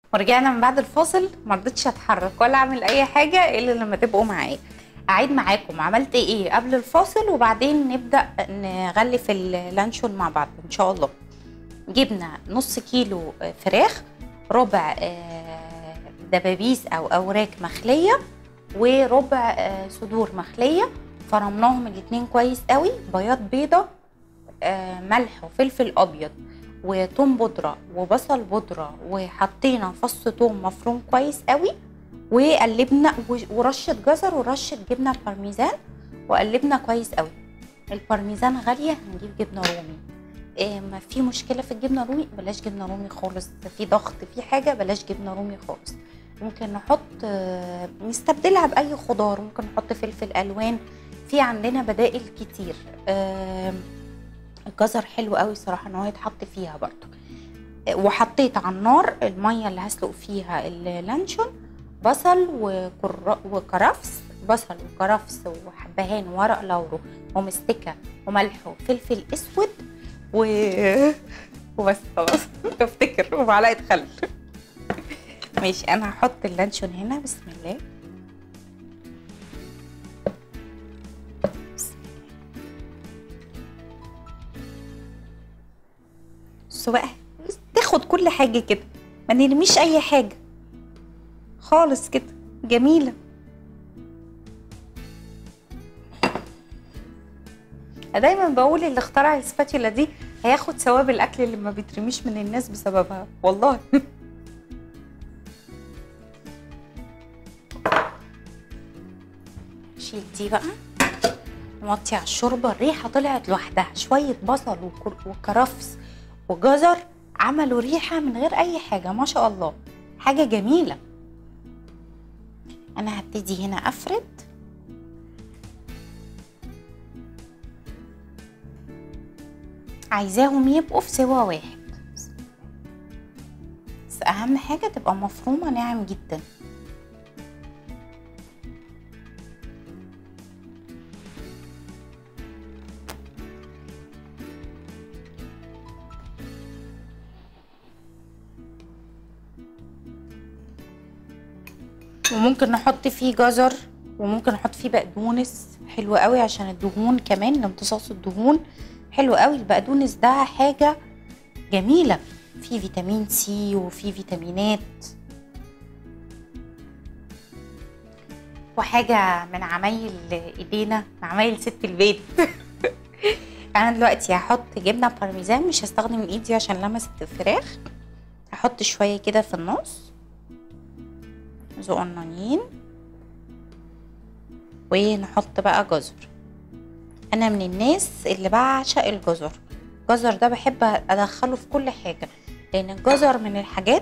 ورجعنا من بعد الفاصل ما رضيتش اتحرك ولا اعمل اي حاجه الا لما تبقوا معايا اعيد معاكم عملت ايه قبل الفاصل وبعدين نبدا نغلف اللانشون مع بعض ان شاء الله جبنا نص كيلو فراخ ربع آه، دبابيس او اوراق مخليه وربع آه، صدور مخليه فرمناهم الاتنين كويس قوي بياض بيضه آه، ملح وفلفل ابيض وتوم بودره وبصل بودره وحطينا فص توم مفروم كويس قوي وقلبنا و- ورشه جزر ورشه جبنه بارميزان وقلبنا كويس قوي البارميزان غاليه هنجيب جبنه رومي إيه ما في مشكله في الجبنه الرومي بلاش جبنه رومي خالص في ضغط في حاجه بلاش جبنه رومي خالص ممكن نحط آه، نستبدلها باي خضار ممكن نحط فلفل الوان في عندنا بدائل كتير آم، الجزر حلو قوي صراحه ان هو يتحط فيها برضو آه، وحطيت على النار الميه اللي هسلق فيها اللانشون بصل وكر... وكرفس بصل وكرفس وحبهان وورق لورو ومستكه وملح وفلفل اسود و وبس خلاص افتكر ومعلقه خل ماشي انا هحط اللانشون هنا بسم الله بسم الله. بصوا بقى تاخد كل حاجه كده ما نرميش اي حاجه خالص كده جميله دايما بقول اللي اخترع السباتيولا دي هياخد ثواب الاكل اللي ما بيترميش من الناس بسببها والله شيل دي بقى نوطي على الشوربه الريحه طلعت لوحدها شويه بصل وكر- وكرفس وجزر عملوا ريحه من غير اي حاجه ما شاء الله حاجه جميله انا هبتدي هنا افرد عايزاهم يبقوا في سوا واحد بس اهم حاجه تبقى مفرومه ناعم جدا وممكن نحط فيه جزر وممكن نحط فيه بقدونس حلو قوي عشان الدهون كمان لامتصاص الدهون حلو قوي البقدونس ده حاجة جميلة فيه فيتامين سي وفيه فيتامينات وحاجة من عمايل ايدينا من عمايل ست البيت انا دلوقتي هحط جبنة بارميزان مش هستخدم ايدي عشان لمست الفراخ هحط شوية كده في النص صغننين ونحط بقى جزر انا من الناس اللي بعشق الجزر الجزر ده بحب ادخله في كل حاجه لان الجزر من الحاجات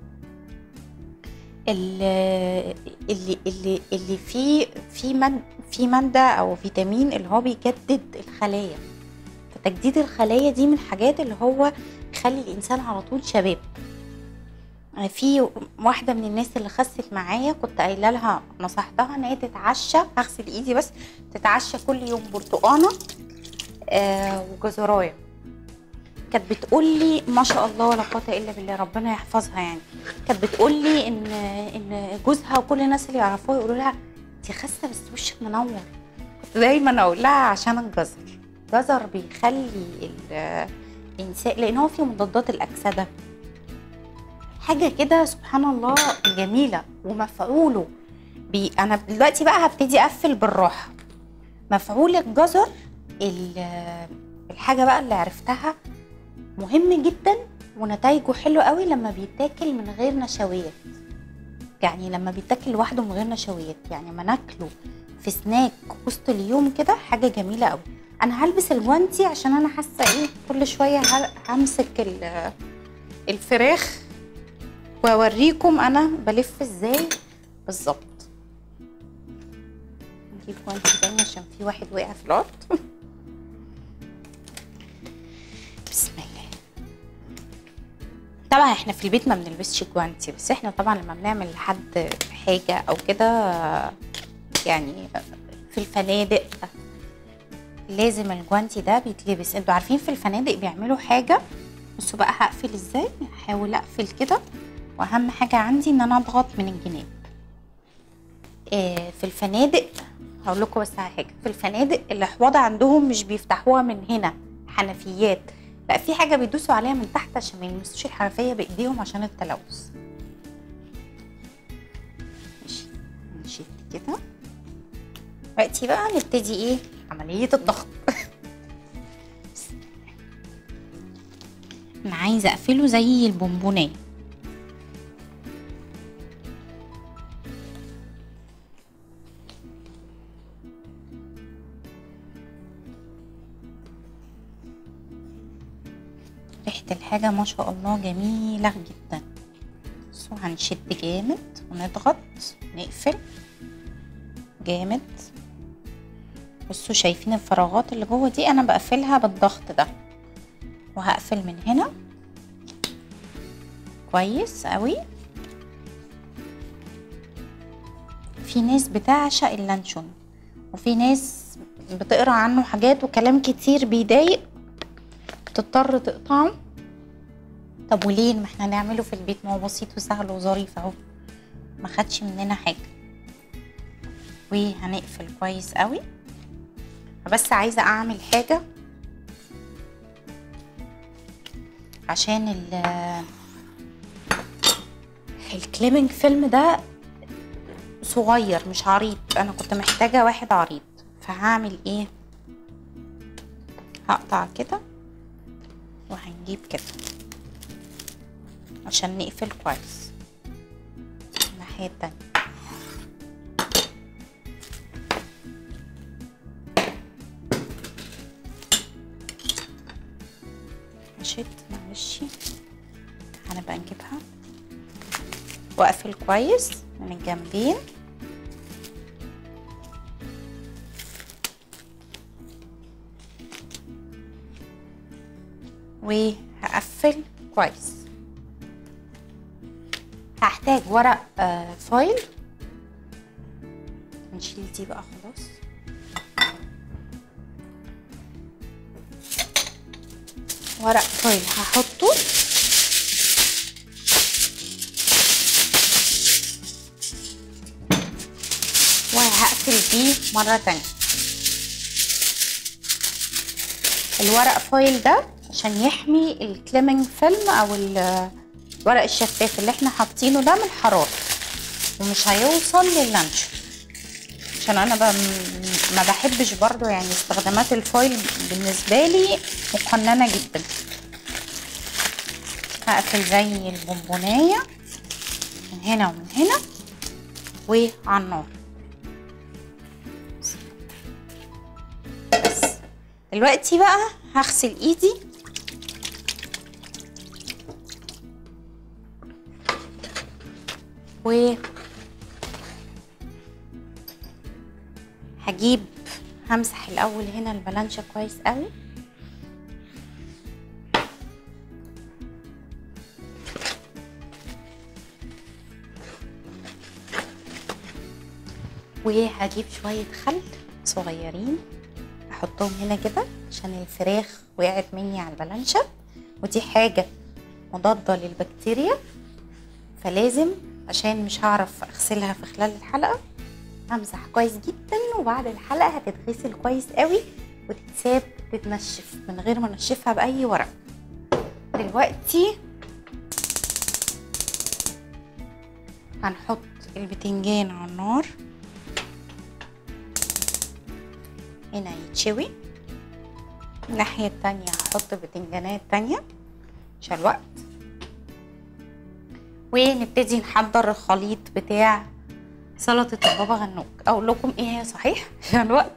اللي اللي اللي, اللي فيه في من في ماده او فيتامين اللي هو بيجدد الخلايا فتجديد الخلايا دي من الحاجات اللي هو يخلي الانسان على طول شباب أنا في واحدة من الناس اللي خست معايا كنت قايلة لها نصحتها ان هي تتعشى اغسل ايدي بس تتعشى كل يوم برتقانة آه وجزراية كانت بتقول لي ما شاء الله ولا قوة الا بالله ربنا يحفظها يعني كانت بتقول لي ان ان جوزها وكل الناس اللي يعرفوها يقولوا لها انت خاسة بس وشك منور كنت دايما اقول لها عشان الجزر الجزر بيخلي ال- الانسان لان هو فيه مضادات الاكسده حاجه كده سبحان الله جميله ومفعوله بي انا دلوقتي بقى هبتدي اقفل بالراحه مفعول الجزر ال- الحاجه بقى اللي عرفتها مهم جدا ونتائجه حلوه قوي لما بيتاكل من غير نشويات يعني لما بيتاكل لوحده من غير نشويات يعني ما ناكله في سناك وسط اليوم كده حاجه جميله قوي انا هلبس الجوانتي عشان انا حاسه ايه كل شويه ه- همسك ال- الفراخ واوريكم انا بلف ازاي بالظبط نجيب جوانتي تاني عشان في واحد وقع في الارض بسم الله طبعا احنا في البيت ما بنلبسش جوانتي بس احنا طبعا لما بنعمل لحد حاجه او كده يعني في الفنادق لازم الجوانتي ده بيتلبس انتوا عارفين في الفنادق بيعملوا حاجه بصوا بقى هقفل ازاي هحاول اقفل كده واهم حاجه عندي ان انا اضغط من الجناب آه، في الفنادق هقول لكم بس على حاجه في الفنادق الاحواض عندهم مش بيفتحوها من هنا حنفيات لا في حاجه بيدوسوا عليها من تحت عشان ما يلمسوش الحنفيه بايديهم عشان التلوث ماشي نشيل كده دلوقتي بقى نبتدي ايه عمليه الضغط انا عايزه اقفله زي البونبونيه ريحة الحاجة ما شاء الله جميلة جدا بصوا هنشد جامد ونضغط نقفل جامد بصوا شايفين الفراغات اللي جوه دي انا بقفلها بالضغط ده وهقفل من هنا كويس قوي في ناس بتعشق اللانشون وفي ناس بتقرا عنه حاجات وكلام كتير بيضايق تضطر تقطعه طب وليه ما احنا نعمله في البيت ما هو بسيط وسهل وظريف اهو ما خدش مننا حاجه وهنقفل كويس قوي بس عايزه اعمل حاجه عشان ال الكليمنج فيلم ده صغير مش عريض انا كنت محتاجه واحد عريض فهعمل ايه هقطع كده وهنجيب كده عشان نقفل كويس الناحيه التانية مشيت معلش هنبقى نجيبها واقفل كويس من الجنبين وهقفل كويس هحتاج ورق آه فايل نشيل دي بقى خلاص ورق فايل هحطه وهقفل بيه مرة تانية الورق فايل ده عشان يحمي الكليمنج فيلم او الورق الشفاف اللي احنا حاطينه ده من الحرارة ومش هيوصل لللانش عشان انا ب... ما بحبش برضو يعني استخدامات الفايل بالنسبة لي مقننة جدا هقفل زي البونبونية من هنا ومن هنا وعلى النار بس دلوقتي بقى هغسل ايدي و هجيب همسح الاول هنا البلانشة كويس قوي وهجيب شوية خل صغيرين احطهم هنا كده عشان الفراخ وقعت مني على البلانشة ودي حاجة مضادة للبكتيريا فلازم عشان مش هعرف اغسلها في خلال الحلقة همسح كويس جدا وبعد الحلقة هتتغسل كويس قوي وتتساب تتنشف من غير ما انشفها باي ورق دلوقتي هنحط البتنجان على النار هنا يتشوي الناحية التانية هحط بتنجانات تانية عشان الوقت ونبتدي نحضر الخليط بتاع سلطة البابا غنوج اقول لكم ايه هي صحيح عشان الوقت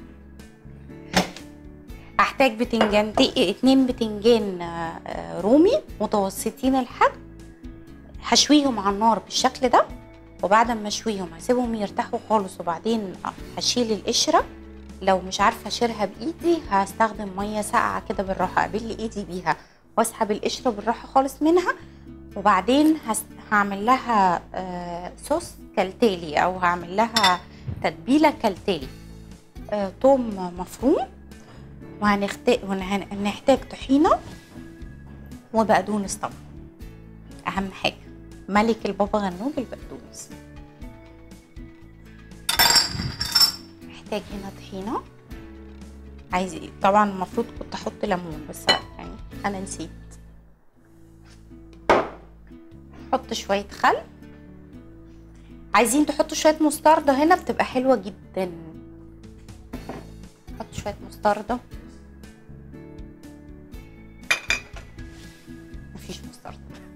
هحتاج بتنجان اتنين بتنجان رومي متوسطين الحجم هشويهم على النار بالشكل ده وبعد ما اشويهم هسيبهم يرتاحوا خالص وبعدين هشيل القشره لو مش عارفه اشيلها بايدي هستخدم ميه ساقعه كده بالراحه ابل ايدي بيها واسحب القشره بالراحه خالص منها وبعدين هس... هعمل لها آه صوص كالتالي او هعمل لها تتبيله كالتالي آه توم مفروم وهنحتاج وهنحتاج طحينه وبقدونس طبعا اهم حاجه ملك البابا غنوج البقدونس محتاج هنا طحينه عايز ايه طبعا المفروض كنت احط ليمون بس يعني انا نسيت حط شويه خل عايزين تحطوا شويه مستردة هنا بتبقى حلوه جدا حط شويه مستردة مفيش مستردة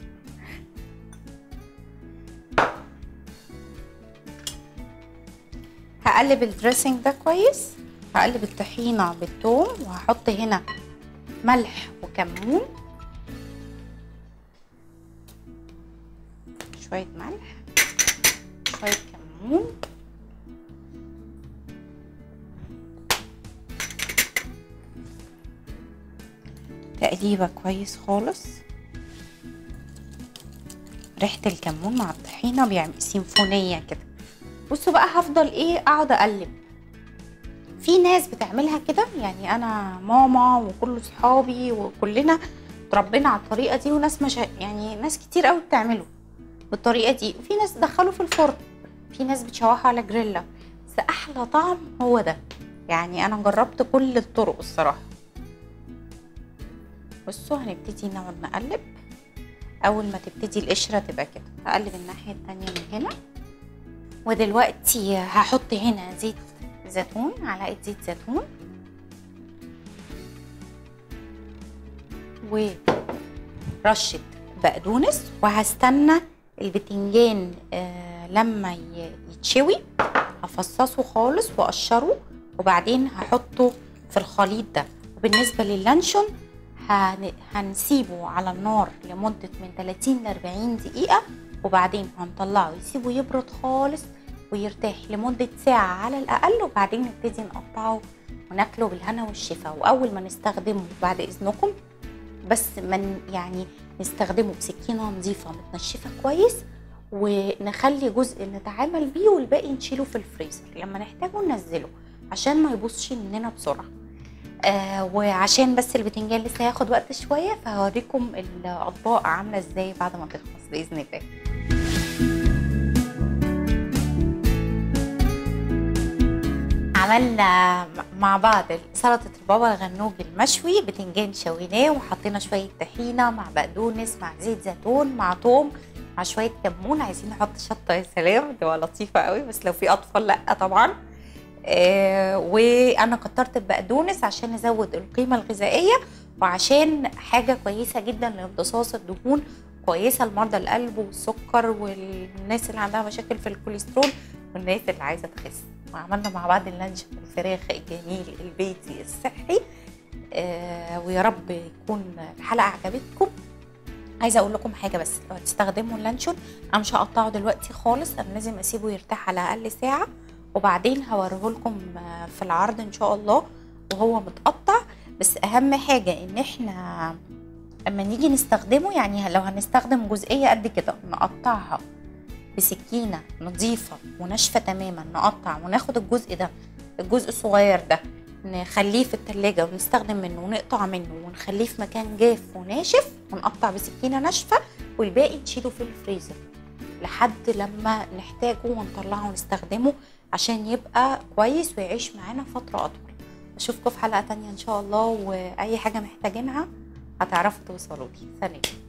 هقلب الدريسنج ده كويس هقلب الطحينة بالثوم وهحط هنا ملح وكمون شوية ملح شوية كمون تقليبة كويس خالص ريحة الكمون مع الطحينة بيعمل سيمفونية كده بصوا بقى هفضل ايه اقعد اقلب في ناس بتعملها كده يعني انا ماما وكل صحابي وكلنا اتربينا على الطريقه دي وناس مش يعني ناس كتير قوي بتعمله بالطريقه دي وفي ناس تدخله في الفرن في ناس بتشوحه على جريلا بس احلى طعم هو ده يعني انا جربت كل الطرق الصراحه بصوا هنبتدي نقعد نقلب اول ما تبتدي القشره تبقى كده هقلب الناحيه التانية من هنا ودلوقتي هحط هنا زيت زيتون معلقه زيت زيتون ورشه بقدونس وهستنى البتنجان آه لما يتشوي هفصصه خالص واقشره وبعدين هحطه في الخليط ده وبالنسبه للانشون هن... هنسيبه على النار لمده من 30 ل 40 دقيقه وبعدين هنطلعه يسيبه يبرد خالص ويرتاح لمدة ساعة على الأقل وبعدين نبتدي نقطعه وناكله بالهنا والشفا وأول ما نستخدمه بعد إذنكم بس من يعني نستخدمه بسكينة نظيفة متنشفة كويس ونخلي جزء نتعامل بيه والباقي نشيله في الفريزر لما نحتاجه ننزله عشان ما يبصش مننا بسرعة آه وعشان بس البتنجان لسه هياخد وقت شوية فهوريكم الأطباق عاملة ازاي بعد ما تخلص بإذن الله عملنا مع بعض سلطة البابا الغنوج المشوي بتنجان شويناه وحطينا شوية طحينة مع بقدونس مع زيت زيتون مع توم مع شوية كمون عايزين نحط شطة يا سلام تبقى لطيفة قوي بس لو في أطفال لأ طبعا آه وأنا كترت البقدونس عشان نزود القيمة الغذائية وعشان حاجة كويسة جدا لامتصاص الدهون كويسة لمرضى القلب والسكر والناس اللي عندها مشاكل في الكوليسترول والناس اللي عايزة تخس وعملنا مع بعض اللانش بالفراخ الجميل البيتي الصحي آه ويا رب يكون الحلقه عجبتكم عايزه اقول لكم حاجه بس لو هتستخدموا اللانشون انا مش هقطعه دلوقتي خالص انا لازم اسيبه يرتاح على الاقل ساعه وبعدين هوريه لكم في العرض ان شاء الله وهو متقطع بس اهم حاجه ان احنا اما نيجي نستخدمه يعني لو هنستخدم جزئيه قد كده نقطعها بسكينة نظيفة وناشفة تماما نقطع وناخد الجزء ده الجزء الصغير ده نخليه في التلاجة ونستخدم منه ونقطع منه ونخليه في مكان جاف وناشف ونقطع بسكينة ناشفة والباقي نشيله في الفريزر لحد لما نحتاجه ونطلعه ونستخدمه عشان يبقى كويس ويعيش معانا فترة أطول أشوفكم في حلقة تانية إن شاء الله وأي حاجة محتاجينها هتعرفوا توصلوا لي سلام